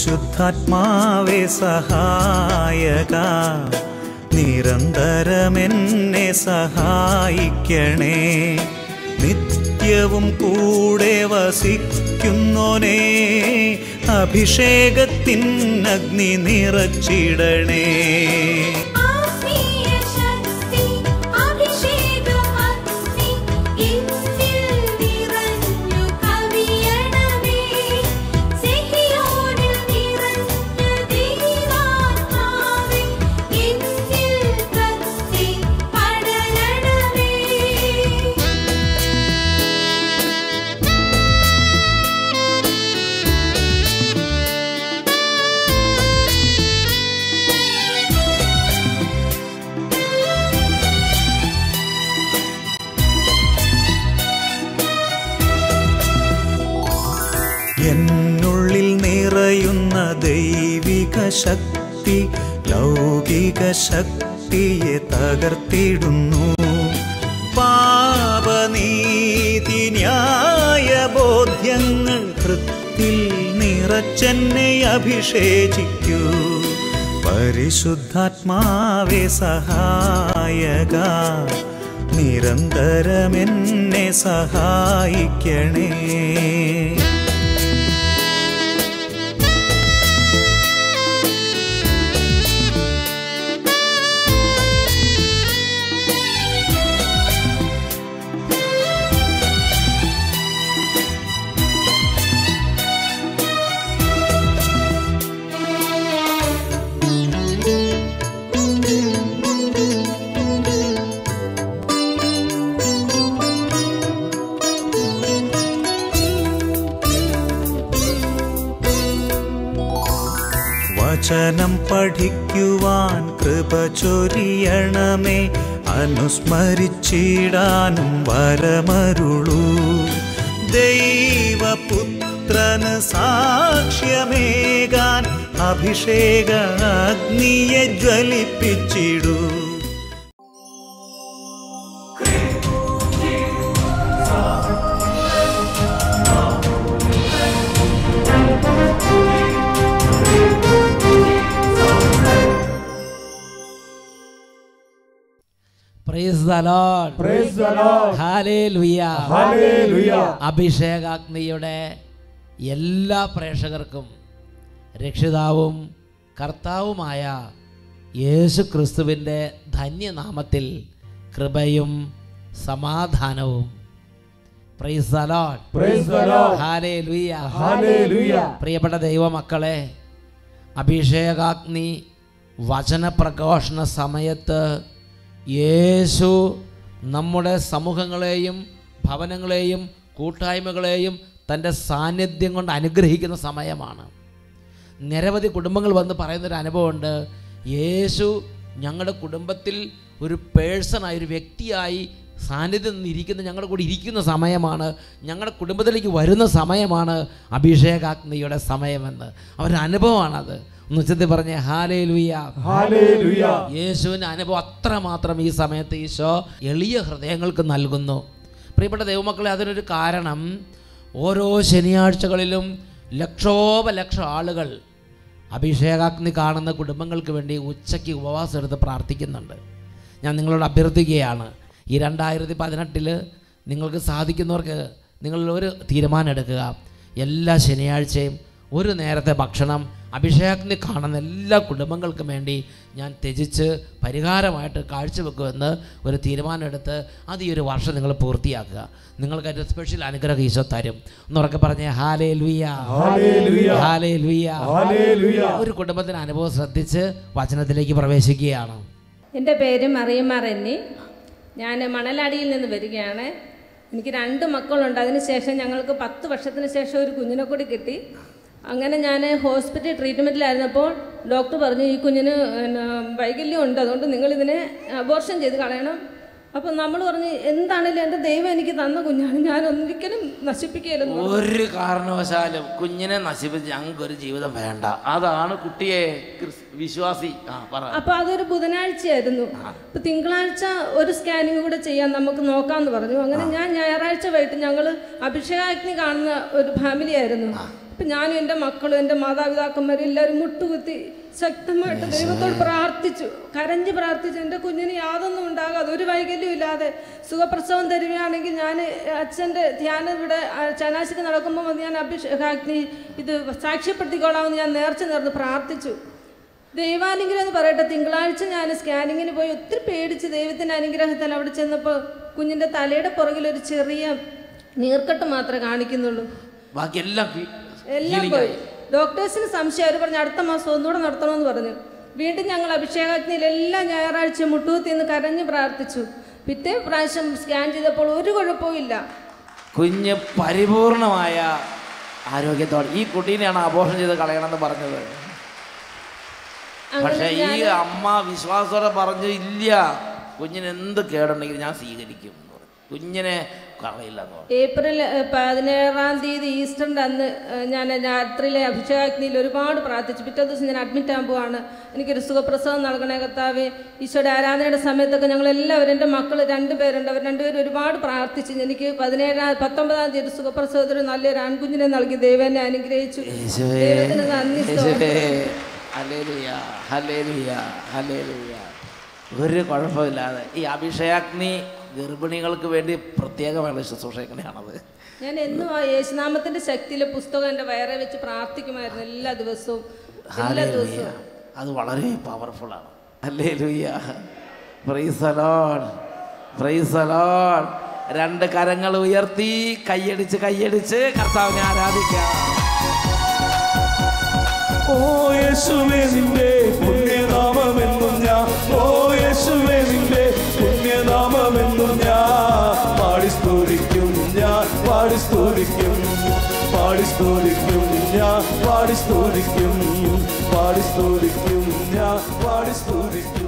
പരിശുദ്ധാത്മാവേ സഹായക നിരന്തരമെന്നെ സഹായിക്കണേ നിത്യവും കൂടെ വസിക്കുന്നോനേ അഭിഷേകത്തിൻ അഗ്നി നിറച്ചിടണേ ആത്മീയ ശക്തി അഭിഷേകമഗ്നി എന്നിൽ നിറഞ്ഞു കവിയണമേ സിഹിയോനിൽ നിറഞ്ഞ ദൈവാത്മാവേ എന്നിൽ കത്തി പടരണമേ എന്നുള്ളിൽ നിറയുന്ന ദൈവിക ശക്തി ലൗകിക ശക്തിയെ തകർത്തിടുന്നു പാപനീതി ന്യായ ബോധ്യങ്ങൾ കൃത്തിൽ നിറച്ചെന്നെ അഭിഷേചിക്കൂ പരിശുദ്ധാത്മാവേ സഹായക നിരന്തരമെന്നെ സഹായിക്കണേ വചനം പഠിക്കുവാൻ കൃപ ചൊരിയണമേ അനുസ്മരിച്ചിടാനും വരമരുളൂ ദൈവപുത്രന് സാക്ഷ്യമേകാൻ അഭിഷേക അഗ്നിയെ ജ്വലിപ്പിച്ചിടൂ Praise the Lord. Praise the Lord. Hallelujah. Hallelujah. അഭിഷേകാഗ്നിയുടെ എല്ലാ പ്രേക്ഷകർക്കും രക്ഷിതാവും കർത്താവുമായ യേശു ക്രിസ്തുവിൻ്റെ ധന്യനാമത്തിൽ കൃപയും സമാധാനവും praise the Lord. Praise the Lord. Hallelujah. Hallelujah. പ്രിയപ്പെട്ട ദൈവമക്കളെ അഭിഷേകാഗ്നി വചനപ്രഘോഷണ സമയത്ത് യേശു നമ്മുടെ സമൂഹങ്ങളെയും ഭവനങ്ങളെയും കൂട്ടായ്മകളെയും തൻ്റെ സാന്നിധ്യം കൊണ്ട് അനുഗ്രഹിക്കുന്ന സമയമാണ് നിരവധി കുടുംബങ്ങൾ വന്ന് പറയുന്നൊരു അനുഭവമുണ്ട് യേശു ഞങ്ങളുടെ കുടുംബത്തിൽ ഒരു പേഴ്സണായി ഒരു വ്യക്തിയായി സാന്നിധ്യം നിന്ന് ഇരിക്കുന്ന ഞങ്ങളുടെ കൂടെ ഇരിക്കുന്ന സമയമാണ് ഞങ്ങളുടെ കുടുംബത്തിലേക്ക് വരുന്ന സമയമാണ് അഭിഷേകാഗ്നിയുടെ സമയമെന്ന് അവരുടെ അനുഭവമാണത് ഒന്ന് ഉച്ചത്തിൽ പറഞ്ഞേ ഹാലേ ലുയ്യ Hallelujah. യേശുവിൻ്റെ അനുഭവം അത്രമാത്രം ഈ സമയത്ത് ഈശോ എളിയ ഹൃദയങ്ങൾക്ക് നൽകുന്നു പ്രിയപ്പെട്ട ദൈവമക്കളെ അതിനൊരു കാരണം ഓരോ ശനിയാഴ്ചകളിലും ലക്ഷോപലക്ഷം ആളുകൾ അഭിഷേകാഗ്നി കാണുന്ന കുടുംബങ്ങൾക്ക് വേണ്ടി ഉച്ചയ്ക്ക് ഉപവാസം എടുത്ത് പ്രാർത്ഥിക്കുന്നുണ്ട് ഞാൻ നിങ്ങളോട് അഭ്യർത്ഥിക്കുകയാണ് ഈ രണ്ടായിരത്തി പതിനെട്ടിൽ നിങ്ങൾക്ക് സാധിക്കുന്നവർക്ക് നിങ്ങൾ ഒരു തീരുമാനം എടുക്കുക എല്ലാ ശനിയാഴ്ചയും ഒരു നേരത്തെ ഭക്ഷണം അഭിഷേകത്തിന് കാണുന്ന എല്ലാ കുടുംബങ്ങൾക്കും വേണ്ടി ഞാൻ ത്യജിച്ച് പരിഹാരമായിട്ട് കാഴ്ചവെക്കുമെന്ന് ഒരു തീരുമാനമെടുത്ത് അത് ഈ ഒരു വർഷം നിങ്ങൾ പൂർത്തിയാക്കുക നിങ്ങൾക്ക് ഒരു സ്പെഷ്യൽ അനുഗ്രഹം ഈശോ തരും എന്നുറക്കെ പറഞ്ഞേ ഹാലേ ലുയ്യ Hallelujah. ഹാലേ ലുയ്യ Hallelujah. ഒരു കുടുംബത്തിന് അനുഭവം ശ്രദ്ധിച്ച് വചനത്തിലേക്ക് പ്രവേശിക്കുകയാണ് എൻ്റെ പേര് മറിയമ്മ റെന്നി ഞാൻ മണലാടിയിൽ നിന്ന് വരികയാണ് എനിക്ക് രണ്ട് മക്കളുണ്ട് അതിനുശേഷം ഞങ്ങൾക്ക് പത്ത് വർഷത്തിന് ശേഷം ഒരു കുഞ്ഞിനെ കൂടി കിട്ടി അങ്ങനെ ഞാൻ ഹോസ്പിറ്റൽ ട്രീറ്റ്മെൻറ്റിലായിരുന്നപ്പോൾ ഡോക്ടർ പറഞ്ഞു ഈ കുഞ്ഞിന് പിന്നെ വൈകല്യം ഉണ്ട് അതുകൊണ്ട് നിങ്ങളിതിനെ അബോർഷൻ ചെയ്ത് കളയണം അപ്പോൾ നമ്മൾ പറഞ്ഞു എന്താണേലും എൻ്റെ ദൈവം എനിക്ക് തന്ന കുഞ്ഞാണ് ഞാൻ ഒരിക്കലും നശിപ്പിക്കുകയില്ലെന്ന് പറഞ്ഞു. ഒരു കാരണവശാലും കുഞ്ഞിനെ നശിപ്പിച്ച് ഞങ്ങൾക്ക് ഒരു ജീവിതം വേണ്ട അതാണ് കുട്ടിയെ ക്രിസ്- വിശ്വാസി ആ പറ അപ്പോൾ അതൊരു ബുധനാഴ്ചയായിരുന്നു അപ്പോൾ തിങ്കളാഴ്ച ഒരു സ്കാനിങ് കൂടെ ചെയ്യാൻ നമുക്ക് നോക്കാമെന്ന് പറഞ്ഞു അങ്ങനെ ഞാൻ ഞായറാഴ്ച വൈകിട്ട് ഞങ്ങൾ അഭിഷേകാഗ്നി കാണുന്ന ഒരു ഫാമിലി ആയിരുന്നു അപ്പം ഞാനും എൻ്റെ മക്കളും എൻ്റെ മാതാപിതാക്കന്മാരും എല്ലാവരും മുട്ടുകുത്തി ശക്തമായിട്ട് ദൈവത്തോട് പ്രാർത്ഥിച്ചു കരഞ്ഞ് പ്രാർത്ഥിച്ചു എൻ്റെ കുഞ്ഞിന് യാതൊന്നും ഉണ്ടാകാതെ ഒരു വൈകല്യം ഇല്ലാതെ സുഖപ്രസവം തരികയാണെങ്കിൽ ഞാൻ അച്ഛൻ്റെ ധ്യാനം ഇവിടെ ആ, ചനാശിക്ക് നടക്കുമ്പോൾ വന്ന് ഞാൻ അഭിഷേകാഗ്നി ഇത് സാക്ഷ്യപ്പെടുത്തിക്കോളാമെന്ന് ഞാൻ നേർച്ച നേർന്ന് പ്രാർത്ഥിച്ചു ദൈവാനുഗ്രഹം എന്ന് പറയട്ടെ തിങ്കളാഴ്ച ഞാൻ സ്കാനിങ്ങിന് പോയി ഒത്തിരി പേടിച്ച് ദൈവത്തിൻ്റെ അനുഗ്രഹത്തിൽ അവിടെ ചെന്നപ്പോൾ കുഞ്ഞിൻ്റെ തലയുടെ പുറകിൽ ഒരു ചെറിയ നീർക്കെട്ട് മാത്രമേ കാണിക്കുന്നുള്ളൂ ബാക്കിയെല്ലാം കി- എല്ലാം healing പോയി ആയി. ഡോക്ടേഴ്സിന് സംശയം അവർ പറഞ്ഞു അടുത്ത മാസം ഒന്നുകൂടെ നടത്തണമെന്ന് പറഞ്ഞു വീണ്ടും ഞങ്ങൾ അഭിഷേകാഗ്നിയിൽ എല്ലാ ഞായറാഴ്ച മുട്ടുകുത്തി എന്ന് കരഞ്ഞ് പ്രാർത്ഥിച്ചു പിറ്റേ പ്രാവശ്യം സ്കാൻ ചെയ്തപ്പോൾ ഒരു കുഴപ്പവും ഇല്ല കുഞ്ഞ് പരിപൂർണമായ ആരോഗ്യത്തോടെ ഈ കുട്ടീനെയാണ് ആഘോഷം ചെയ്ത് കളയണമെന്ന് പറഞ്ഞത് പക്ഷേ ഈ അമ്മ വിശ്വാസത്തോടെ പറഞ്ഞു ഇല്ല കുഞ്ഞിന് എന്ത് കേടുണ്ടെങ്കിലും ഞാൻ സ്വീകരിക്കും എന്ന് പറഞ്ഞു. കുഞ്ഞിനെ കളയില്ല എന്ന് പറഞ്ഞു ഏപ്രിൽ ഏഹ്, പതിനേഴാം തീയതി ഈസ്റ്ററിൻ്റെ അന്ന് ഏഹ്, ഞാൻ രാത്രിയിലെ അഭിഷേകാഗ്നിയിൽ ഒരുപാട് പ്രാർത്ഥിച്ചു പിറ്റേ ദിവസം ഞാൻ അഡ്മിറ്റ് ആകുമ്പോഴാണ് എനിക്കൊരു സുഖപ്രസവം നൽകണേ കർത്താവേ ഈശോയുടെ ആരാധനയുടെ സമയത്തൊക്കെ ഞങ്ങൾ എല്ലാവരും എൻ്റെ മക്കൾ രണ്ടുപേരുണ്ട് അവർ രണ്ടുപേരും ഒരുപാട് പ്രാർത്ഥിച്ചു എനിക്ക് പതിനേഴാം പത്തൊമ്പതാം തീയതി സുഖപ്രസവത്തിന് നല്ലൊരു ആൺകുഞ്ഞിനെ നൽകി ദൈവം എന്നെ അനുഗ്രഹിച്ചു യേശുവേ ദൈവത്തിന് നന്ദി യേശുവേ ഹല്ലേലൂയ ഹല്ലേലൂയ ഹല്ലേലൂയ ഒരു കുഴപ്പമില്ലാതെ ഈ അഭിഷേകാഗ്നി ഗർഭിണികൾക്ക് വേണ്ടി പ്രത്യേകമായ ശുശ്രൂഷകളാണത് ഞാൻ എന്നും ആ യേശുനാമത്തിന്റെ ശക്തിയിലെ പുസ്തകം എൻ്റെ വയറെ വെച്ച് പ്രാർത്ഥിക്കുമായിരുന്നു എല്ലാ ദിവസവും എല്ലാ ഹല്ലേലൂയ ദിവസവും അത് വളരെ പവർഫുള്ളാണ് hallelujah praise alone praise alone രണ്ട് കരങ്ങൾ ഉയർത്തി കൈയടിച്ച് കൈയടിച്ച് കർത്താവിനെ ആരാധിക്കാം ഓ യേശുവേ നിന്റെ പുണ്യനാമമെന്നും ഞാൻ ഓ യേശുവേ നിന്റെ പുണ്യനാമമെന്നും ഞാൻ പാടി സ്തുതിക്കും ഞാൻ പാടി സ്തുതിക്കും പാടി സ്തുതിക്കും ഞാൻ പാടി സ്തുതിക്കും പാടി സ്തുതിക്കും ഞാൻ പാടി സ്തുതിക്കും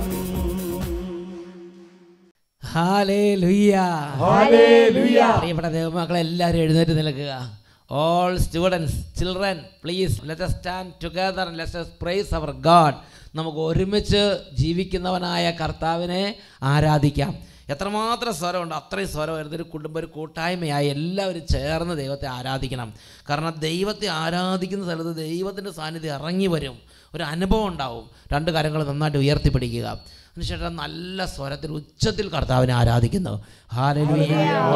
ഹാലേലൂയ ഹല്ലേലൂയ. പ്രിയപ്പെട്ട ദൈവമക്കളെ എല്ലാവരും എഴുന്നേറ്റ് നിൽക്കുക all students children please let stand together let praise our God നമുക്ക് ഒരുമിച്ച് ജീവിക്കുന്നവനായ കർത്താവിനെ ആരാധിക്കാം എത്രമാത്രം സ്വരമുണ്ട് അത്രയും സ്വരം വരുന്ന ഒരു കുടുംബം ഒരു കൂട്ടായ്മയായി എല്ലാവരും ചേർന്ന് ദൈവത്തെ ആരാധിക്കണം കാരണം ദൈവത്തെ ആരാധിക്കുന്ന സ്ഥലത്ത് ദൈവത്തിൻ്റെ സാന്നിധ്യം ഇറങ്ങി വരും ഒരു അനുഭവം ഉണ്ടാവും രണ്ട് കാര്യങ്ങൾ നന്നായിട്ട് ഉയർത്തിപ്പിടിക്കുക അതിനുശേഷം നല്ല സ്വരത്തിൽ ഉച്ചത്തിൽ കർത്താവിനെ ആരാധിക്കുന്നു ഹാലലുയ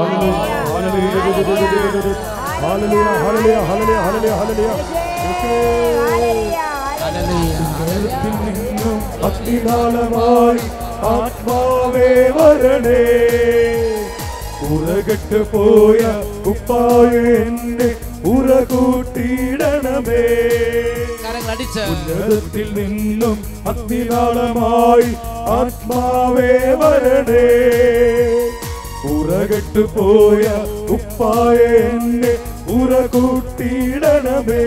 അത്തിനാളമായി ആത്മാവേ വരണേ ഉറകെട്ട് പോയ ഉപ്പായ എന്നെ ഉറകൂട്ടിയിടണമേ അടിച്ച് ഉന്നതത്തിൽ നിന്നും അഗ്നിനാളമായി ആത്മാവേ വരണേ ഉറകെട്ടു പോയ ഉപ്പായ എന്നെ ഉറകൂട്ടിയിടണമേ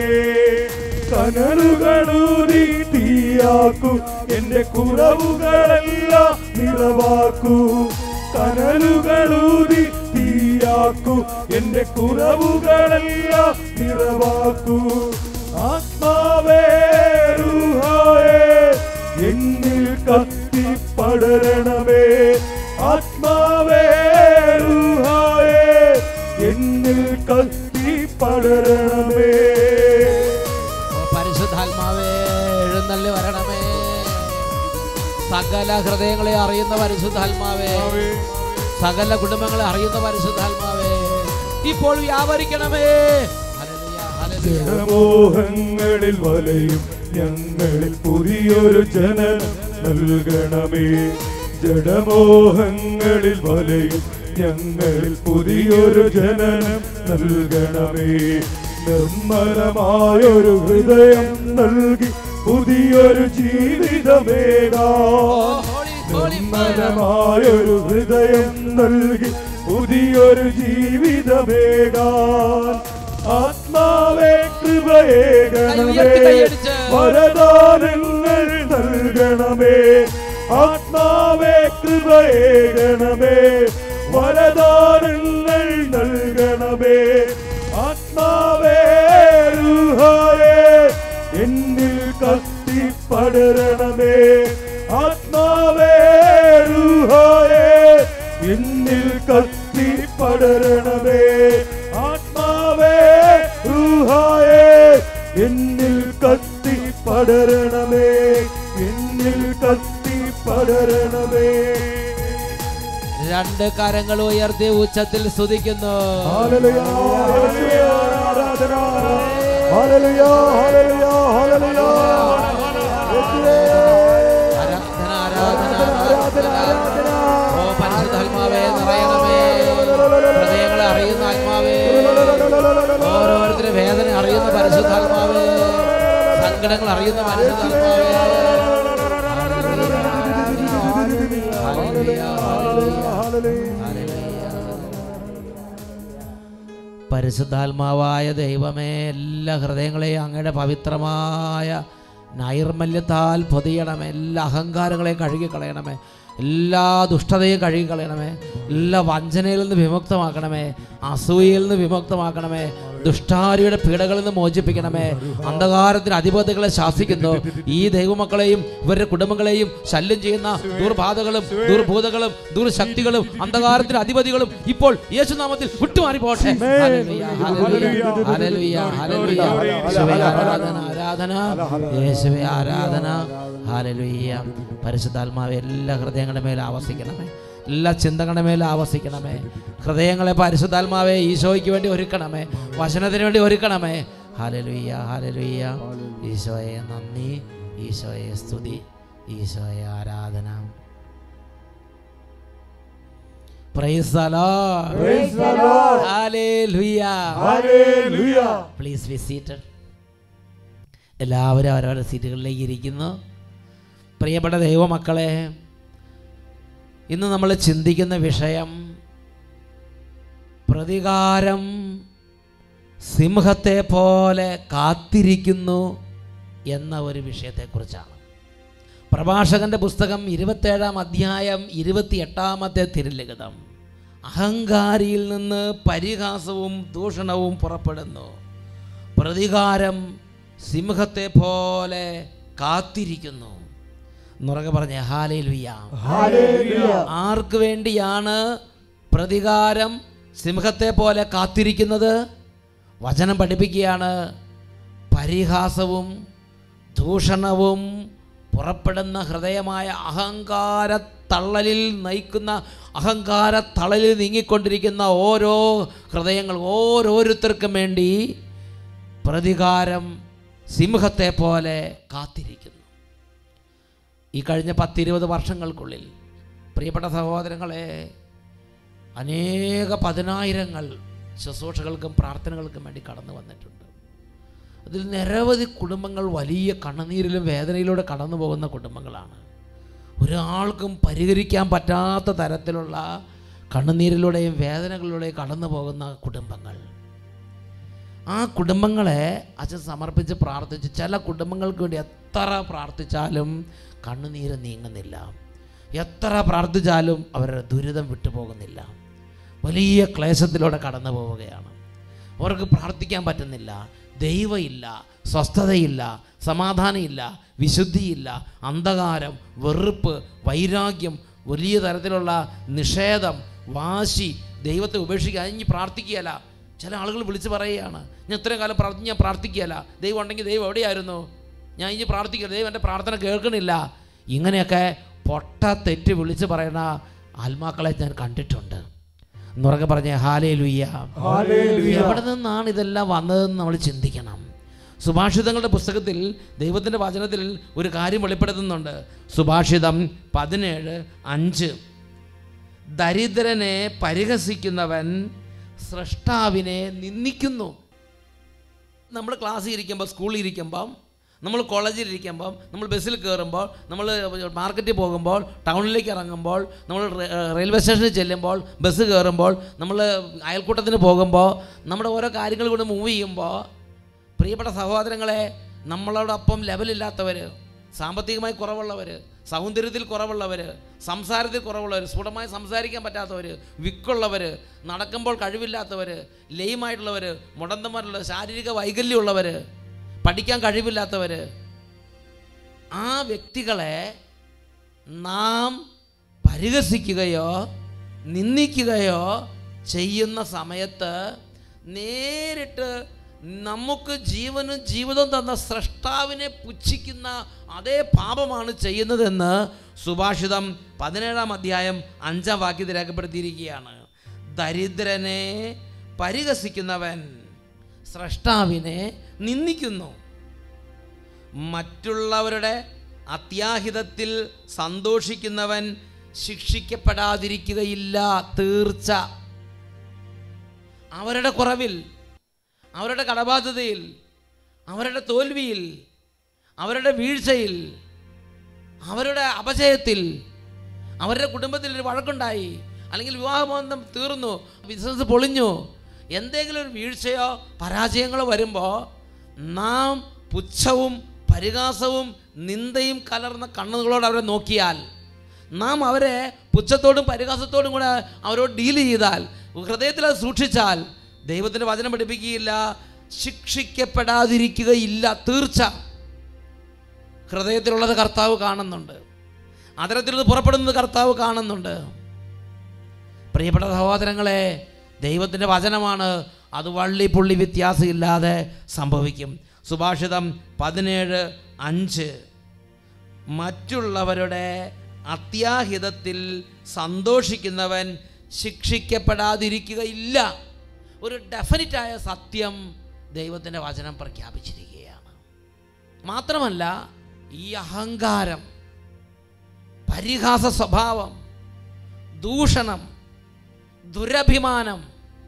കനലുകളൂരി തീയാക്കൂ എന്റെ കുറവുകളെല്ലാം നിറവാക്കൂ കനലുകളൂരി തീയാക്കൂ എന്റെ കുറവുകളെല്ലാം നിറവാക്കൂ ആത്മാവേ റൂഹായേ എന്നിൽ കത്തി പടരണമേ ആത്മാവേ റൂഹായേ എന്നിൽ കത്തി പടരണമേ പരിശുദ്ധാത്മാവേ എഴുന്നള്ളി വരണമേ സകല ഹൃദയങ്ങളെ അറിയുന്ന പരിശുദ്ധാത്മാവേ സകല കുടുംബങ്ങളെ അറിയുന്ന പരിശുദ്ധാത്മാവേ ഇപ്പോൾ വ്യാപരിക്കണമേ ഹല്ലേലൂയ, ഹല്ലേലൂയ. ജനമോഹങ്ങളിൽ വലയും ഞങ്ങളിൽ പുതിയൊരു ജനനം നൽകണമേ ജഡമോഹങ്ങളിൽ വലയും ഞങ്ങളിൽ പുതിയൊരു ജനനം നൽകണമേ നിർമ്മലമായൊരു ഹൃദയം നൽകി പുതിയൊരു ജീവിതമേകാ നിർമ്മലമായൊരു ഹൃദയം നൽകി പുതിയൊരു ജീവിതമേകാൻ ആത്മാവേ കൃപയേകണമേ കൈയുയർത്തി കൈയടിച്ച്. വരദാനങ്ങൾ നൽകണമേ ആത്മാവേ കൃപയേകണമേ വരദാനങ്ങൾ നൽകണമേ ആത്മാവേ രൂഹായേ എന്നിൽ കത്തി പടരണമേ ആത്മാവേ രൂഹായേ എന്നിൽ കത്തി പടരണമേ ആത്മാവേ രൂഹായേ എന്നിൽ കത്തി പടരണമേ രണ്ട് കരങ്ങൾ ഉയർത്തി ഉച്ചത്തിൽ സ്തുതിക്കുന്നു ഹല്ലേലൂയ യേശുവേ ആരാധന ഹല്ലേലൂയ ഹല്ലേലൂയ ഹല്ലേലൂയ യേശുവേ ആരാധന ആരാധന ആരാധന ആരാധന ആരാധന ഓ പരിശുദ്ധാത്മാവേ നിറയണമേ ഹൃദയങ്ങളെ അറിയുന്ന ആത്മാവേ ഓരോരുത്തരുടെ വേദന അറിയുന്ന പരിശുദ്ധാത്മാവേ സങ്കടങ്ങൾ അറിയുന്ന പരിശുദ്ധാത്മാവേ ഹല്ലേലൂയ, ഹല്ലേലൂയ, ഹല്ലേലൂയ. പരിശുദ്ധാത്മാവായ ദൈവമേ എല്ലാ ഹൃദയങ്ങളെയും അങ്ങയുടെ പവിത്രമായ നൈർമല്യത്താൽ പൊതിയണമേ എല്ലാ അഹങ്കാരങ്ങളെയും കഴുകിക്കളയണമേ എല്ലാ ദുഷ്ടതയും കഴുകിക്കളയണമേ എല്ലാ വഞ്ചനയിൽ നിന്ന് വിമുക്തമാക്കണമേ അസൂയയിൽ നിന്ന് വിമുക്തമാക്കണമേ ദുഷ്ടാരിയുടെ പീഡകളിൽ നിന്ന് മോചിപ്പിക്കണമേ അന്ധകാരത്തിന് അധിപതികളെ ശാസിക്കുന്നു ഈ ദൈവമക്കളെയും ഇവരുടെ കുടുംബങ്ങളെയും ശല്യം ചെയ്യുന്ന ദുർബാധകളും ദുർഭൂതകളും ദുർശക്തികളും അന്ധകാരത്തിന് അധിപതികളും ഇപ്പോൾ യേശുനാമത്തിൽ വിട്ടുമാറി പോട്ടെ ഹല്ലേലൂയ, ഹല്ലേലൂയ, ഹല്ലേലൂയ, ഹല്ലേലൂയ. യേശുവേ ആരാധന ആരാധന യേശുവേ ആരാധന ഹാലലുയ്യ പരിശുദ്ധാത്മാവ് എല്ലാ ഹൃദയങ്ങളുടെ മേലെ ആവസിക്കണമേ എല്ലാ ചിന്തകളുടെ മേലെ ആവസിക്കണമേ ഹൃദയങ്ങളെ പരിശുദ്ധാത്മാവെ ഈശോയ്ക്ക് വേണ്ടി ഒരുക്കണമേ വചനത്തിന് വേണ്ടി ഒരുക്കണമേ ഹാലലുയ്യ ഹാലലുയ്യ ഈശോയെ നന്ദി ഈശോയെ സ്തുതി ഈശോയെ ആരാധന Praise the Lord. Praise the Lord. Hallelujah. Hallelujah please be seated എല്ലാവരും അവരവരുടെ സീറ്റുകളിലേക്ക് ഇരിക്കുന്നു പ്രിയപ്പെട്ട ദൈവമക്കളെ ഇന്ന് നമ്മൾ ചിന്തിക്കുന്ന വിഷയം പ്രതികാരം സിംഹത്തെ പോലെ കാത്തിരിക്കുന്നു എന്ന ഒരു വിഷയത്തെക്കുറിച്ചാണ് പ്രഭാഷകന്റെ പുസ്തകം ഇരുപത്തേഴാം അധ്യായം ഇരുപത്തിയെട്ടാമത്തെ തിരുലിഖിതം അഹങ്കാരിയിൽ നിന്ന് പരിഹാസവും ദൂഷണവും പുറപ്പെടുന്നു പ്രതികാരം സിംഹത്തെ പോലെ കാത്തിരിക്കുന്നു നുറകെ പറഞ്ഞ ഹാലേലുയ്യ ഹല്ലേലൂയ ആർക്ക് വേണ്ടിയാണ് പ്രതികാരം സിംഹത്തെ പോലെ കാത്തിരിക്കുന്നത് വചനം പഠിപ്പിക്കുകയാണ് പരിഹാസവും ദൂഷണവും പുറപ്പെടുന്ന ഹൃദയമായ അഹങ്കാര തള്ളലിൽ നയിക്കുന്ന അഹങ്കാര തളലിൽ നീങ്ങിക്കൊണ്ടിരിക്കുന്ന ഓരോ ഹൃദയങ്ങൾ ഓരോരുത്തർക്കും വേണ്ടി പ്രതികാരം സിംഹത്തെ പോലെ കാത്തിരിക്കുന്നു ഈ കഴിഞ്ഞ പത്തിരുപത് വർഷങ്ങൾക്കുള്ളിൽ പ്രിയപ്പെട്ട സഹോദരങ്ങളെ അനേക പതിനായിരങ്ങൾ ശുശ്രൂഷകൾക്കും പ്രാർത്ഥനകൾക്കും വേണ്ടി കടന്നു വന്നിട്ടുണ്ട് അതിൽ നിരവധി കുടുംബങ്ങൾ വലിയ കണ്ണുനീരിലും വേദനയിലൂടെ കടന്നു പോകുന്ന കുടുംബങ്ങളാണ് ഒരാൾക്കും പരിഹരിക്കാൻ പറ്റാത്ത തരത്തിലുള്ള കണ്ണുനീരിലൂടെയും വേദനകളിലൂടെയും കടന്നു പോകുന്ന കുടുംബങ്ങൾ ആ കുടുംബങ്ങളെ അച്ഛൻ സമർപ്പിച്ച് പ്രാർത്ഥിച്ച് ചില കുടുംബങ്ങൾക്ക് വേണ്ടി എത്ര പ്രാർത്ഥിച്ചാലും കണ്ണുനീര് നീങ്ങുന്നില്ല എത്ര പ്രാർത്ഥിച്ചാലും അവരുടെ ദുരിതം വിട്ടുപോകുന്നില്ല വലിയ ക്ലേശത്തിലൂടെ കടന്നു പോവുകയാണ് അവർക്ക് പ്രാർത്ഥിക്കാൻ പറ്റുന്നില്ല ദൈവമില്ല സ്വസ്ഥതയില്ല സമാധാനമില്ല വിശുദ്ധിയില്ല അന്ധകാരം വെറുപ്പ് വൈരാഗ്യം വലിയ തരത്തിലുള്ള നിഷേധം വാശി ദൈവത്തെ ഉപേക്ഷിക്കുക അതിന് പ്രാർത്ഥിക്കുകയല്ല ചില ആളുകൾ വിളിച്ച് പറയുകയാണ് ഞാൻ ഇത്രയും കാലം പ്രാർത്ഥിച്ച് ഞാൻ പ്രാർത്ഥിക്കുകയല്ല ദൈവം ഉണ്ടെങ്കിൽ ദൈവം എവിടെയായിരുന്നു ഞാൻ ഇനി പ്രാർത്ഥിക്കുക ദൈവം എൻ്റെ പ്രാർത്ഥന കേൾക്കണില്ല ഇങ്ങനെയൊക്കെ പൊട്ട തെറ്റ് വിളിച്ച് പറയുന്ന ആത്മാക്കളെ ഞാൻ കണ്ടിട്ടുണ്ട് എന്നുറക്കെ പറഞ്ഞ ഹാലേ ലുയ്യ ഹല്ലേലൂയ. എവിടെ നിന്നാണ് ഇതെല്ലാം വന്നതെന്ന് നമ്മൾ ചിന്തിക്കണം സുഭാഷിതങ്ങളുടെ പുസ്തകത്തിൽ ദൈവത്തിൻ്റെ വചനത്തിൽ ഒരു കാര്യം വെളിപ്പെടുത്തുന്നുണ്ട് സുഭാഷിതം പതിനേഴ് അഞ്ച് ദരിദ്രനെ പരിഹസിക്കുന്നവൻ സൃഷ്ടാവിനെ നിന്ദിക്കുന്നു നമ്മൾ ക്ലാസ്സിൽ ഇരിക്കുമ്പോൾ സ്കൂളിൽ ഇരിക്കുമ്പം നമ്മൾ കോളേജിൽ ഇരിക്കുമ്പം നമ്മൾ ബസ്സിൽ കയറുമ്പോൾ നമ്മൾ മാർക്കറ്റിൽ പോകുമ്പോൾ ടൗണിലേക്ക് ഇറങ്ങുമ്പോൾ നമ്മൾ റെ- റെയിൽവേ സ്റ്റേഷനിൽ ചെല്ലുമ്പോൾ ബസ് കയറുമ്പോൾ നമ്മൾ അയൽക്കൂട്ടത്തിന് പോകുമ്പോൾ നമ്മുടെ ഓരോ കാര്യങ്ങൾ കൂടെ മൂവ് ചെയ്യുമ്പോൾ പ്രിയപ്പെട്ട സഹോദരങ്ങളെ നമ്മളോടൊപ്പം ലെവലില്ലാത്തവർ സാമ്പത്തികമായി കുറവുള്ളവർ സൗന്ദര്യത്തിൽ കുറവുള്ളവർ സംസാരത്തിൽ കുറവുള്ളവർ സ്ഫുടമായി സംസാരിക്കാൻ പറ്റാത്തവർ വിക്കുള്ളവർ നടക്കുമ്പോൾ കഴിവില്ലാത്തവർ ലെയിമായിട്ടുള്ളവർ മുടന്തന്മാരുള്ള ശാരീരിക വൈകല്യമുള്ളവർ പഠിക്കാൻ കഴിവില്ലാത്തവർ ആ വ്യക്തികളെ നാം പരിഹസിക്കുകയോ നിന്ദിക്കുകയോ ചെയ്യുന്ന സമയത്ത് നേരിട്ട് നമുക്ക് ജീവനും ജീവിതം തന്ന സ്രഷ്ടാവിനെ പുച്ഛിക്കുന്ന അതേ പാപമാണ് ചെയ്യുന്നതെന്ന് സുഭാഷിതം പതിനേഴാം അധ്യായം അഞ്ചാം വാക്യത്തിൽ രേഖപ്പെടുത്തിയിരിക്കുകയാണ് ദരിദ്രനെ പരിഹസിക്കുന്നവൻ സ്രഷ്ടാവിനെ നിന്ദിക്കുന്നു മറ്റുള്ളവരുടെ അത്യാഹിതത്തിൽ സന്തോഷിക്കുന്നവൻ ശിക്ഷിക്കപ്പെടാതിരിക്കുകയില്ല തീർച്ച അവരുടെ കുറവിൽ അവരുടെ കടബാധ്യതയിൽ അവരുടെ തോൽവിയിൽ അവരുടെ വീഴ്ചയിൽ അവരുടെ അപജയത്തിൽ അവരുടെ കുടുംബത്തിൽ ഒരു വഴക്കുണ്ടായി അല്ലെങ്കിൽ വിവാഹബന്ധം തീർന്നു ബിസിനസ് പൊളിഞ്ഞു എന്തെങ്കിലും ഒരു വീഴ്ചയോ പരാജയങ്ങളോ വരുമ്പോൾ നാം പുച്ഛവും പരിഹാസവും നിന്ദയും കലർന്ന കണ്ണുകളോട് അവരെ നോക്കിയാൽ നാം അവരെ പുച്ഛത്തോടും പരിഹാസത്തോടും കൂടെ അവരോട് ഡീൽ ചെയ്താൽ ഹൃദയത്തിൽ അത് സൂക്ഷിച്ചാൽ ദൈവത്തിൻ്റെ വചനം പഠിപ്പിക്കുകയില്ല ശിക്ഷിക്കപ്പെടാതിരിക്കുകയില്ല തീർച്ച ഹൃദയത്തിലുള്ളത് കർത്താവ് കാണുന്നുണ്ട് അതരത്തിൽ പുറപ്പെടുന്നത് കർത്താവ് കാണുന്നുണ്ട് പ്രിയപ്പെട്ട സഹോദരങ്ങളെ ദൈവത്തിൻ്റെ വചനമാണ് അത് വള്ളി പുള്ളി വ്യത്യാസമില്ലാതെ സംഭവിക്കും സുഭാഷിതം പതിനേഴ് അഞ്ച് മറ്റുള്ളവരുടെ അത്യാഹിതത്തിൽ സന്തോഷിക്കുന്നവൻ ശിക്ഷിക്കപ്പെടാതിരിക്കുകയില്ല ഒരു ഡെഫിനറ്റായ സത്യം ദൈവത്തിൻ്റെ വചനം പ്രഖ്യാപിച്ചിരിക്കുകയാണ് മാത്രമല്ല ഈ അഹങ്കാരം പരിഹാസ സ്വഭാവം ദൂഷണം ദുരഭിമാനം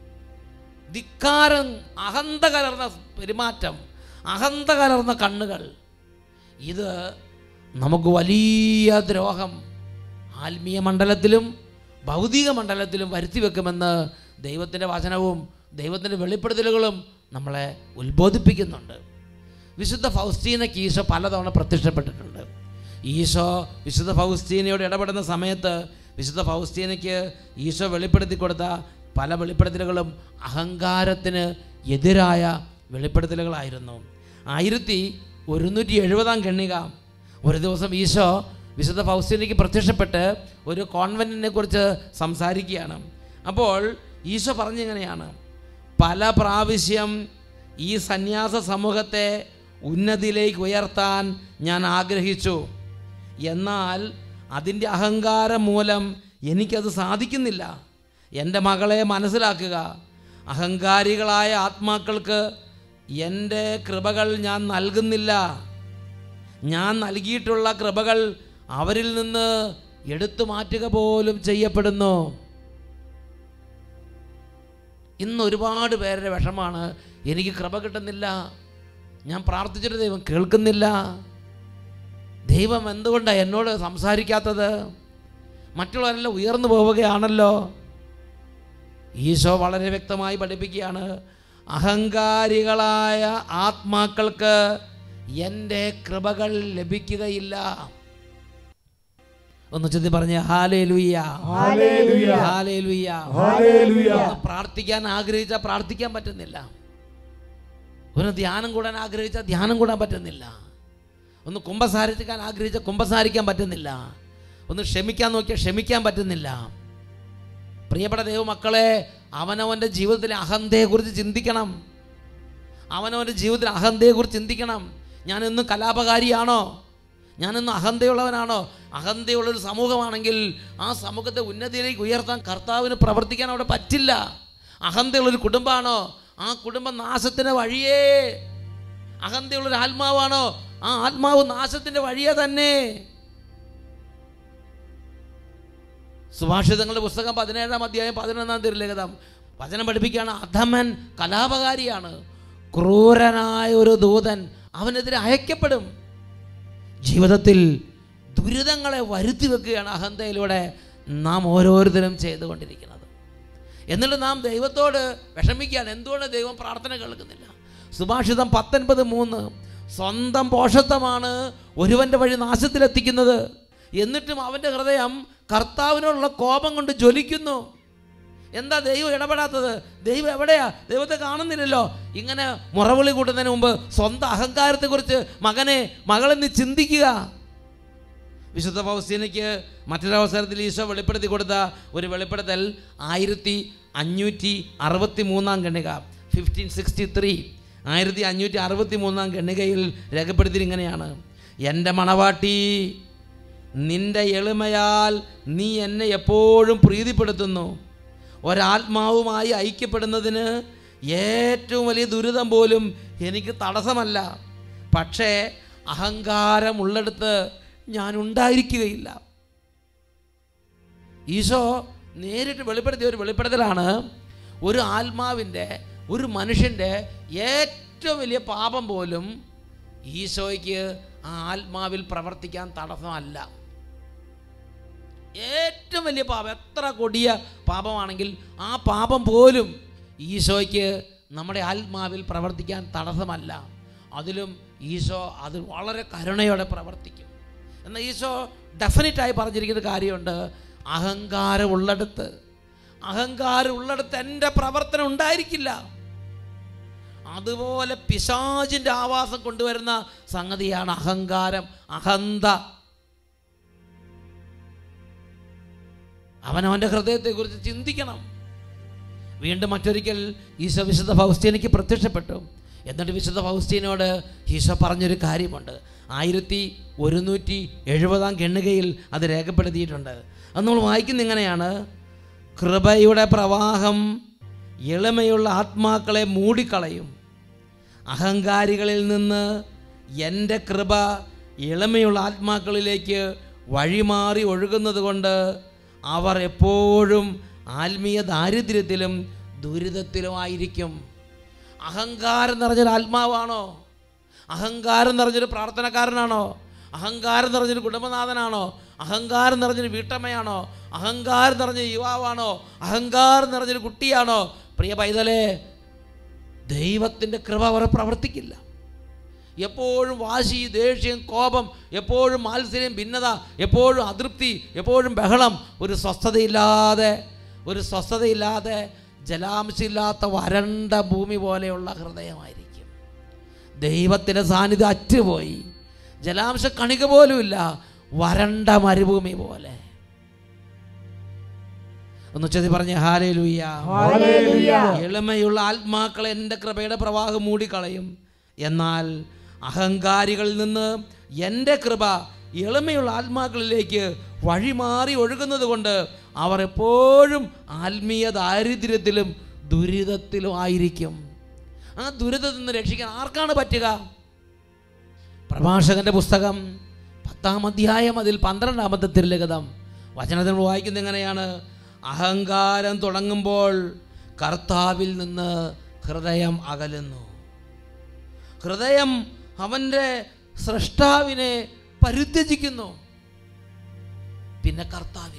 ധിക്കാരം അഹന്ത കലർന്ന പെരുമാറ്റം അഹന്ത കലർന്ന കണ്ണുകൾ ഇത് നമുക്ക് വലിയ ദ്രോഹം ആത്മീയ മണ്ഡലത്തിലും ഭൗതിക മണ്ഡലത്തിലും വരുത്തി വെക്കുമെന്ന് ദൈവത്തിൻ്റെ വചനവും ദൈവത്തിൻ്റെ വെളിപ്പെടുത്തലുകളും നമ്മളെ ഉത്ബോധിപ്പിക്കുന്നുണ്ട് വിശുദ്ധ ഫൗസ്റ്റീനയ്ക്ക് ഈശോ പലതവണ പ്രത്യക്ഷപ്പെട്ടിട്ടുണ്ട് ഈശോ വിശുദ്ധ ഫൗസ്റ്റീനയോട് ഇടപെടുന്ന സമയത്ത് വിശുദ്ധ ഫൗസ്റ്റീനയ്ക്ക് ഈശോ വെളിപ്പെടുത്തി കൊടുത്ത പല വെളിപ്പെടുത്തലുകളും അഹങ്കാരത്തിന് എതിരായ വെളിപ്പെടുത്തലുകളായിരുന്നു ആയിരത്തി ഒരുന്നൂറ്റി എഴുപതാം ഖണ്ണിക ഒരു ദിവസം ഈശോ വിശുദ്ധ ഫൗസ്റ്റീനയ്ക്ക് പ്രത്യക്ഷപ്പെട്ട് ഒരു കോൺവെൻറ്റിനെ കുറിച്ച് സംസാരിക്കുകയാണ് അപ്പോൾ ഈശോ പറഞ്ഞിങ്ങനെയാണ് പല പ്രാവശ്യം ഈ സന്യാസ സമൂഹത്തെ ഉന്നതിയിലേക്ക് ഉയർത്താൻ ഞാൻ ആഗ്രഹിച്ചു എന്നാൽ അതിൻ്റെ അഹങ്കാരം മൂലം എനിക്കത് സാധിക്കുന്നില്ല എൻ്റെ മകളെ മനസ്സിലാക്കുക അഹങ്കാരികളായ ആത്മാക്കൾക്ക് എൻ്റെ കൃപകൾ ഞാൻ നൽകുന്നില്ല ഞാൻ നൽകിയിട്ടുള്ള കൃപകൾ അവരിൽ നിന്ന് എടുത്തു മാറ്റുക പോലും ചെയ്യപ്പെടുന്നു ഇന്ന് ഒരുപാട് പേരുടെ വിഷമാണ് എനിക്ക് കൃപ കിട്ടുന്നില്ല ഞാൻ പ്രാർത്ഥിച്ചിട്ട് ദൈവം കേൾക്കുന്നില്ല ദൈവം എന്തുകൊണ്ടാണ് എന്നോട് സംസാരിക്കാത്തത് മറ്റുള്ളവരെല്ലാം ഉയർന്നു പോവുകയാണല്ലോ ഈശോ വളരെ വ്യക്തമായി പഠിപ്പിക്കുകയാണ് അഹങ്കാരികളായ ആത്മാക്കൾക്ക് എൻ്റെ കൃപകൾ ലഭിക്കുകയില്ല ഒന്ന് ചെത്തി പറഞ്ഞ ഹാലേ ലുയ്യ ഹല്ലേലൂയ. ഹാലേ ലുയ്യ ഹല്ലേലൂയ. ഒന്ന് പ്രാർത്ഥിക്കാൻ ആഗ്രഹിച്ചാൽ പ്രാർത്ഥിക്കാൻ പറ്റുന്നില്ല ഒന്ന് ധ്യാനം കൂടാൻ ആഗ്രഹിച്ചാൽ ധ്യാനം കൂടാൻ പറ്റുന്നില്ല ഒന്ന് കുമ്പസാരിക്കാൻ ആഗ്രഹിച്ചാൽ കുമ്പസാരിക്കാൻ പറ്റുന്നില്ല ഒന്ന് ക്ഷമിക്കാൻ നോക്കിയാൽ ക്ഷമിക്കാൻ പറ്റുന്നില്ല പ്രിയപ്പെട്ട ദൈവമക്കളെ അവനവൻ്റെ ജീവിതത്തിലെ അഹന്തയെക്കുറിച്ച് ചിന്തിക്കണം അവനവൻ്റെ ജീവിതത്തിൽ അഹന്തയെക്കുറിച്ച് ചിന്തിക്കണം ഞാനെന്നും കലാപകാരിയാണോ ഞാനെന്നും അഹന്തയുള്ളവനാണോ അഹന്തയുള്ളൊരു സമൂഹമാണെങ്കിൽ ആ സമൂഹത്തെ ഉന്നതിയിലേക്ക് ഉയർത്താൻ കർത്താവിന് പ്രവർത്തിക്കാൻ അവിടെ പറ്റില്ല അഹന്തയുള്ളൊരു കുടുംബമാണോ ആ കുടുംബം നാശത്തിന് വഴിയേ അഹന്തയുള്ളൊരു ആത്മാവാണോ ആ ആത്മാവ് നാശത്തിൻ്റെ വഴിയേ തന്നെ സുഭാഷിതങ്ങളുടെ പുസ്തകം പതിനേഴാം അധ്യായം പതിനൊന്നാം തിരുലേഖതം വചനം പഠിപ്പിക്കുകയാണ് അധമൻ കലാപകാരിയാണ് ക്രൂരനായ ഒരു ദൂതൻ അവനെതിരെ അയക്കപ്പെടും ജീവിതത്തിൽ ദുരിതങ്ങളെ വരുത്തി വെക്കുകയാണ് അഹന്തയിലൂടെ നാം ഓരോരുത്തരും ചെയ്തുകൊണ്ടിരിക്കുന്നത് എന്നിട്ട് നാം ദൈവത്തോട് വിഷമിക്കുകയാണ് എന്തുകൊണ്ട് ദൈവം പ്രാർത്ഥന കേൾക്കുന്നില്ല സുഭാഷിതം പത്തൊൻപത് മൂന്ന് സ്വന്തം പോഷത്വമാണ് ഒരുവൻ്റെ വഴി നാശത്തിലെത്തിക്കുന്നത് എന്നിട്ടും അവൻ്റെ ഹൃദയം കർത്താവിനോടുള്ള കോപം കൊണ്ട് ജ്വലിക്കുന്നു എന്താ ദൈവം ഇടപെടാത്തത് ദൈവം എവിടെയാ ദൈവത്തെ കാണുന്നില്ലല്ലോ ഇങ്ങനെ മുറവിളി കൂട്ടുന്നതിന് മുമ്പ് സ്വന്തം അഹങ്കാരത്തെക്കുറിച്ച് മകനെ മകളെന്ന് ചിന്തിക്കുക വിശുദ്ധ പൗസ്തീനയ്ക്ക് മറ്റൊരവസരത്തിൽ ഈശോ വെളിപ്പെടുത്തി കൊടുത്ത ഒരു വെളിപ്പെടുത്തൽ ആയിരത്തി അഞ്ഞൂറ്റി അറുപത്തി മൂന്നാം ഗണിക ഫിഫ്റ്റീൻ സിക്സ്റ്റി ത്രീ ആയിരത്തി അഞ്ഞൂറ്റി അറുപത്തി മൂന്നാം ഖണ്ഡികയിൽ രേഖപ്പെടുത്തിയത് ഇങ്ങനെയാണ് എൻ്റെ മണവാട്ടി നിന്റെ എളിമയാൽ നീ എന്നെ എപ്പോഴും പ്രീതിപ്പെടുത്തുന്നു ഒരാത്മാവുമായി ഐക്യപ്പെടുന്നതിന് ഏറ്റവും വലിയ ദുരിതം പോലും എനിക്ക് തടസ്സമല്ല പക്ഷേ അഹങ്കാരം ഉള്ളിടത്ത് ഞാൻ ഉണ്ടായിരിക്കുകയില്ല ഈശോ നേരിട്ട് വെളിപ്പെടുത്തിയ ഒരു വെളിപ്പെടുത്തലാണ് ഒരു ആത്മാവിൻ്റെ ഒരു മനുഷ്യൻ്റെ ഏറ്റവും വലിയ പാപം പോലും ഈശോയ്ക്ക് ആ ആത്മാവിൽ പ്രവർത്തിക്കാൻ തടസ്സമല്ല ഏറ്റവും വലിയ പാപം എത്ര കൊടിയ പാപമാണെങ്കിൽ ആ പാപം പോലും ഈശോയ്ക്ക് നമ്മുടെ ആത്മാവിൽ പ്രവർത്തിക്കാൻ തടസ്സമല്ല അതിലും ഈശോ അത് വളരെ കരുണയോടെ പ്രവർത്തിക്കും എന്നാൽ ഈശോ ഡെഫിനറ്റായി പറഞ്ഞിരിക്കുന്ന കാര്യമുണ്ട് അഹങ്കാരം ഉള്ളിടത്ത് അഹങ്കാരം ഉള്ളിടത്ത് എൻ്റെ പ്രവർത്തനം ഉണ്ടായിരിക്കില്ല അതുപോലെ പിശാചിൻ്റെ ആവാസം കൊണ്ടുവരുന്ന സംഗതിയാണ് അഹങ്കാരം അഹന്ത അവനവൻ്റെ ഹൃദയത്തെക്കുറിച്ച് ചിന്തിക്കണം വീണ്ടും മറ്റൊരിക്കൽ ഈശോ വിശുദ്ധ ഫൗസ്റ്റീനയ്ക്ക് പ്രത്യക്ഷപ്പെട്ടു എന്നിട്ട് വിശുദ്ധ ഫൗസ്റ്റീനോട് ഈശോ പറഞ്ഞൊരു കാര്യമുണ്ട് ആയിരത്തി ഒരുന്നൂറ്റി എഴുപതാം ഗണ്ണികയിൽ അത് രേഖപ്പെടുത്തിയിട്ടുണ്ട് അത് നമ്മൾ വായിക്കുന്ന ഇങ്ങനെയാണ് കൃപയുടെ പ്രവാഹം എളിമയുള്ള ആത്മാക്കളെ മൂടിക്കളയും അഹങ്കാരികളിൽ നിന്ന് എൻ്റെ കൃപ എളിമയുള്ള ആത്മാക്കളിലേക്ക് വഴിമാറി ഒഴുകുന്നത് കൊണ്ട് അവർ എപ്പോഴും ആത്മീയ ദാരിദ്ര്യത്തിലും ദുരിതത്തിലുമായിരിക്കും അഹങ്കാരം നിറഞ്ഞൊരു ആത്മാവാണോ അഹങ്കാരം നിറഞ്ഞൊരു പ്രാർത്ഥനക്കാരനാണോ അഹങ്കാരം നിറഞ്ഞൊരു കുടുംബനാഥനാണോ അഹങ്കാരം നിറഞ്ഞൊരു വീട്ടമ്മയാണോ അഹങ്കാരം നിറഞ്ഞ യുവാവാണോ അഹങ്കാരം നിറഞ്ഞൊരു കുട്ടിയാണോ പ്രിയ പൈതലേ ദൈവത്തിൻ്റെ കൃപ അവർ പ്രവർത്തിക്കില്ല എപ്പോഴും വാശി ദേഷ്യം കോപം എപ്പോഴും മാത്സര്യം ഭിന്നത എപ്പോഴും അതൃപ്തി എപ്പോഴും ബഹളം ഒരു സ്വസ്ഥതയില്ലാതെ ഒരു സ്വസ്ഥതയില്ലാതെ ജലാംശമില്ലാത്ത വരണ്ട ഭൂമി പോലെയുള്ള ഹൃദയമായിരിക്കും ദൈവത്തിൻ്റെ സാന്നിധ്യം അറ്റുപോയി ജലാംശ കണിക പോലുമില്ല വരണ്ട മരുഭൂമി പോലെ ഒന്ന് ചെതി പറഞ്ഞ ഹാലേ ഹല്ലേലൂയ. എളിമയുള്ള ആത്മാക്കളെ എൻ്റെ കൃപയുടെ പ്രവാഹം മൂടിക്കളയും എന്നാൽ അഹങ്കാരികളിൽ നിന്ന് എൻ്റെ കൃപ എളിമയുള്ള ആത്മാക്കളിലേക്ക് വഴിമാറി ഒഴുകുന്നത് കൊണ്ട് അവർ എപ്പോഴും ആത്മീയ ദാരിദ്ര്യത്തിലും ദുരിതത്തിലും ആയിരിക്കും ആ ദുരിതത്തിൽ നിന്ന് രക്ഷിക്കാൻ ആർക്കാണ് പറ്റുക പ്രഭാഷകന്റെ പുസ്തകം പത്താം അധ്യായം അതിൽ പന്ത്രണ്ടാമത്തെ തിരുലഗതം വചനത്തിൽ നമ്മൾ വായിക്കുന്നത് എങ്ങനെയാണ് അഹങ്കാരം തുടങ്ങുമ്പോൾ കർത്താവിൽ നിന്ന് ഹൃദയം അകലുന്നു ഹൃദയം അവൻ്റെ സൃഷ്ടാവിനെ പരിത്യജിക്കുന്നു പിന്നെ കർത്താവില്ല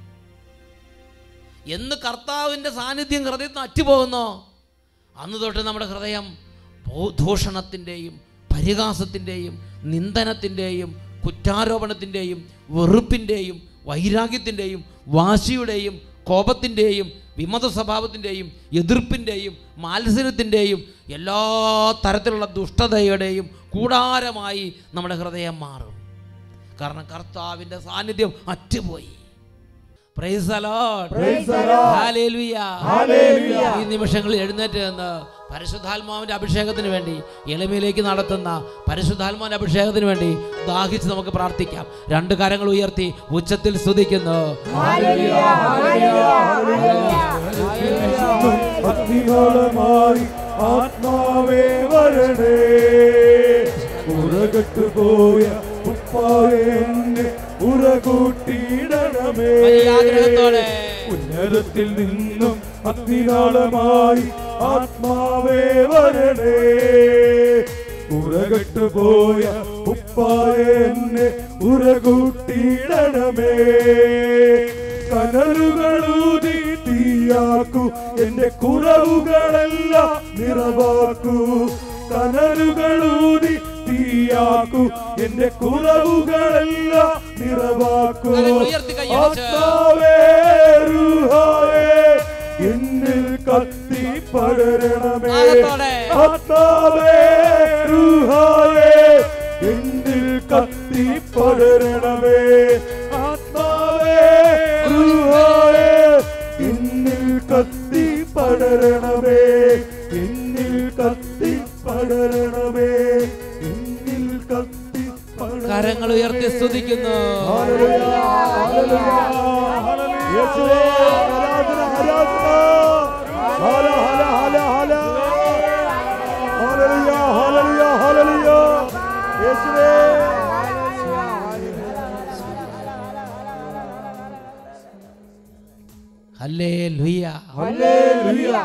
എന്ന് കർത്താവിൻ്റെ സാന്നിധ്യം ഹൃദയത്തിൽ നിന്ന് അറ്റുപോകുന്നോ അന്ന് തൊട്ട് നമ്മുടെ ഹൃദയം ഭൂ- ദൂഷണത്തിൻ്റെയും പരിഹാസത്തിൻ്റെയും നിന്ദനത്തിൻ്റെയും കുറ്റാരോപണത്തിൻ്റെയും വെറുപ്പിൻ്റെയും വൈരാഗ്യത്തിൻ്റെയും വാശിയുടെയും കോപത്തിൻ്റെയും വിമത സ്വഭാവത്തിൻ്റെയും എതിർപ്പിൻ്റെയും മാത്സര്യത്തിൻ്റെയും എല്ലാ തരത്തിലുള്ള ദുഷ്ടതയുടെയും കൂടാരമായി നമ്മുടെ ഹൃദയം മാറും കാരണം കർത്താവിൻ്റെ സാന്നിധ്യം അറ്റുപോയി Praise the Lord. Praise the Lord. Hallelujah. Hallelujah. ഈ നിമിഷങ്ങളിൽ എഴുന്നേറ്റ് നിന്ന് പരിശുദ്ധാത്മാവിന്റെ അഭിഷേകത്തിന് വേണ്ടി എളിമയിലേക്ക് നടത്തുന്ന പരിശുദ്ധാത്മാവിന്റെ അഭിഷേകത്തിന് വേണ്ടി ദാഹിച്ച് നമുക്ക് പ്രാർത്ഥിക്കാം രണ്ട് കരങ്ങൾ ഉയർത്തി ഉച്ചത്തിൽ സ്തുതിക്കുന്നു ഭക്തിയോളമായി ആത്മാവേ വരണേ ഉറകട്ടു പോയ ഉപ്പാവേ എന്നെ ഉറകൂട്ടിയിടണമേ വലിയ ആഗ്രഹത്തോടെ. ഉന്നതത്തിൽ നിന്നും അഗ്നിനാളമായി ആത്മാവേ വരണേ ഉറകട്ടു പോയ ഉപ്പാവേ എന്നെ ഉറകൂട്ടിയിടണമേ കനലുകളൂതി തീയാക്കൂ എന്റെ കുറവുകളെല്ലാം നിറവാക്കൂ കനലുകളൂതി തീയാക്കൂ എന്റെ കുറവുകളെല്ലാം നിറവാക്കൂ കരങ്ങൾ ഉയർത്തി കൈയടിച്ച്. ആത്മാവേ, രൂഹാവേ, എന്നിൽ കത്തി പടരണമേ ദാഹത്തോടെ. ആത്മാവേ രൂഹാവേ എന്നിൽ കത്തി പടരണമേ ആത്മാവേ രൂഹാവേ എന്നിൽ കത്തി പടരണമേ എന്നിൽ കത്തി പടരണമേ യേശുവേ ആരാധന ആരാധന ഹല ഹല ഹല ഹല ഹല്ലേലൂയ ഹല്ലേലൂയ ഹല്ലേലൂയ യേശുവേ hallelujah hallelujah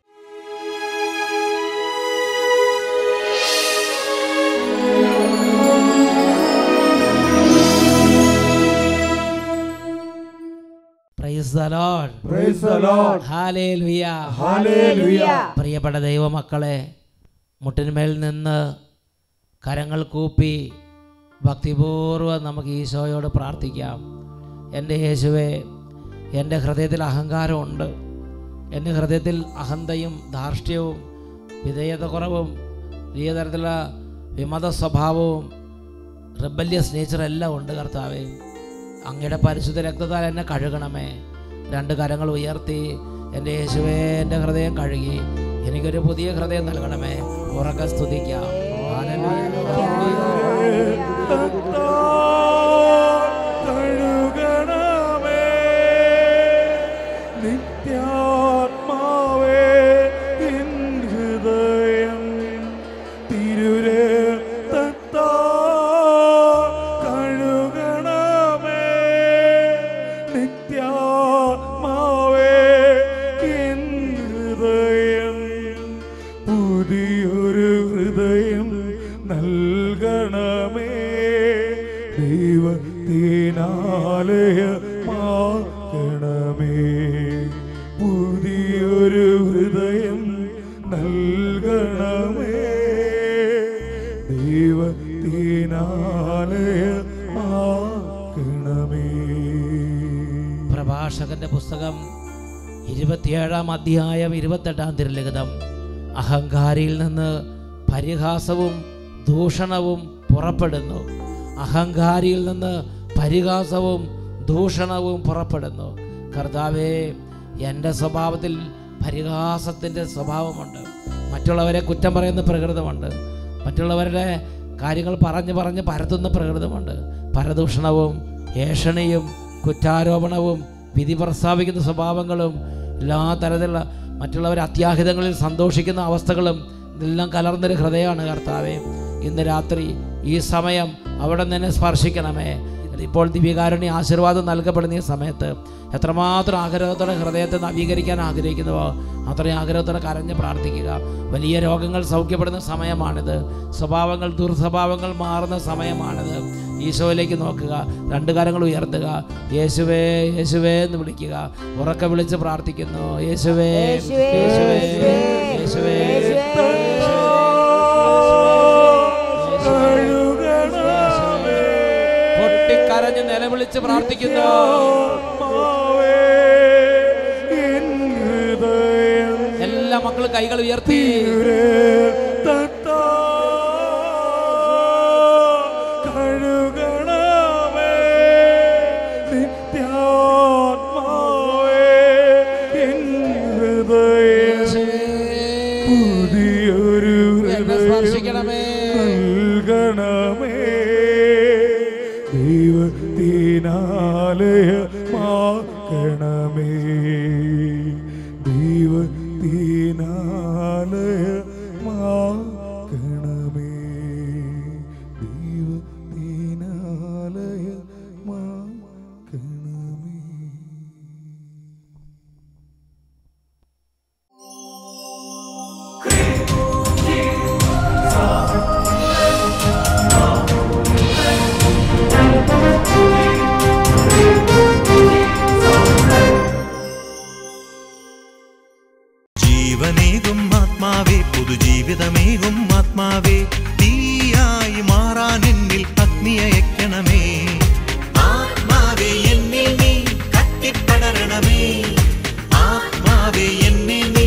praise the Lord praise the Lord hallelujah hallelujah പ്രിയപ്പെട്ട ദൈവമക്കളെ മുട്ടിന്മേൽ നിന്ന് കരങ്ങൾ കൂപ്പി ഭക്തിപൂർവ്വം നമുക്ക് ഈശോയോട് പ്രാർത്ഥിക്കാം എൻ്റെ യേശുവേ എൻ്റെ ഹൃദയത്തിൽ അഹങ്കാരമുണ്ട് എൻ്റെ ഹൃദയത്തിൽ അഹന്തയും ധാർഷ്ട്യവും വിധേയത കുറവും വലിയ തരത്തിലുള്ള വിമത സ്വഭാവവും റിബല്യസ് നേച്ചർ എല്ലാം ഉണ്ട് കർത്താവേ അങ്ങയുടെ പരിശുദ്ധ രക്തത്താൽ എന്നെ കഴുകണമേ രണ്ട് കരങ്ങൾ ഉയർത്തി എൻ്റെ യേശുവേ എൻ്റെ ഹൃദയം കഴുകി എനിക്കൊരു പുതിയ ഹൃദയം നൽകണമേ ഉറക്കെ സ്തുതിക്കാം കഴുകണമേ നിത്യാത്മാവേ എൻ ഹൃദയം തിരുരക്തത്താ കഴുകണമേ നിത്യാത്മാവേ എൻ ഹൃദയം പുതിയൊരു ഹൃദയം നൽകണമേ ദൈവത്തിനാലയമാക്കണമേ പുതിയൊരു ഹൃദയം നൽകണമേ ദൈവത്തിനാലയമാക്കണമേ പ്രഭാഷകന്റെ പുസ്തകം ഇരുപത്തിയേഴാം അധ്യായം ഇരുപത്തെട്ടാം തിരുലിഖിതം അഹങ്കാരിയിൽ നിന്ന് പരിഹാസവും ദൂഷണവും പുറപ്പെടുന്നു അഹങ്കാരിയിൽ നിന്ന് പരിഹാസവും ദൂഷണവും പുറപ്പെടുന്നു കർത്താവേ എൻ്റെ സ്വഭാവത്തിൽ പരിഹാസത്തിൻ്റെ സ്വഭാവമുണ്ട് മറ്റുള്ളവരെ കുറ്റം പറയുന്ന പ്രകൃതമുണ്ട് മറ്റുള്ളവരുടെ കാര്യങ്ങൾ പറഞ്ഞ് പറഞ്ഞ് പരത്തുന്ന പ്രകൃതമുണ്ട് പരദൂഷണവും ഏഷണിയും കുറ്റാരോപണവും വിധി പ്രസ്താവിക്കുന്ന സ്വഭാവങ്ങളും എല്ലാ തരത്തിലുള്ള മറ്റുള്ളവരെ അത്യാഹിതങ്ങളിൽ സന്തോഷിക്കുന്ന അവസ്ഥകളും ഇതെല്ലാം കലർന്നൊരു ഹൃദയമാണ് കർത്താവേ ഇന്ന് രാത്രി ഈ സമയം അവിടെ നിന്ന് സ്പർശിക്കണമേ ഇപ്പോൾ ദിവ്യകാരുണ്യ ആശീർവാദം നൽകപ്പെടുന്ന ഈ സമയത്ത് എത്രമാത്രം ആഗ്രഹത്തോടെ ഹൃദയത്തെ നവീകരിക്കാൻ ആഗ്രഹിക്കുന്നുവോ അത്രയും ആഗ്രഹത്തോടെ കരഞ്ഞ് പ്രാർത്ഥിക്കുക വലിയ രോഗങ്ങൾ സൗഖ്യപ്പെടുന്ന സമയമാണിത് സ്വഭാവങ്ങൾ ദുർസ്വഭാവങ്ങൾ മാറുന്ന സമയമാണിത് ഈശോയിലേക്ക് നോക്കുക രണ്ട് കാര്യങ്ങൾ ഉയർത്തുക യേശുവേ യേശുവേ എന്ന് വിളിക്കുക ഉറക്കെ വിളിച്ച് പ്രാർത്ഥിക്കുന്നു യേശുവേ യേശുവേ യേശുവേ കഴുകണമേ പൊട്ടിക്കരഞ്ഞ് നിലവിളിച്ച് പ്രാർത്ഥിക്കുന്നു ആത്മാവേ എൻ ഹൃദയം എല്ലാ മക്കളും കൈകൾ ഉയർത്തി തിരുരക്തത്താ കഴുകണമേ നിത്യാത്മാവേ എൻ ഹൃദയം പുതിയൊരു എന്നെ ഹൃദയം സ്പർശിക്കണമേ നൽകണമേ ദൈവത്തിനാലയമാക്കണമേ ദൈവത്തിനാലയമാക്കണമേ ദൈവത്തിനാലയമാക്കണമേ ജീവനേകും ആത്മാവേ പുതുജീവിതമേകും ആത്മാവേ തീയായി മാറാൻ എന്നിൽ അഗ്നിയയക്കണമേ ആത്മാവേ എന്നിൽ നീ കത്തിപ്പടരണമേ ആത്മാവേ എന്നെ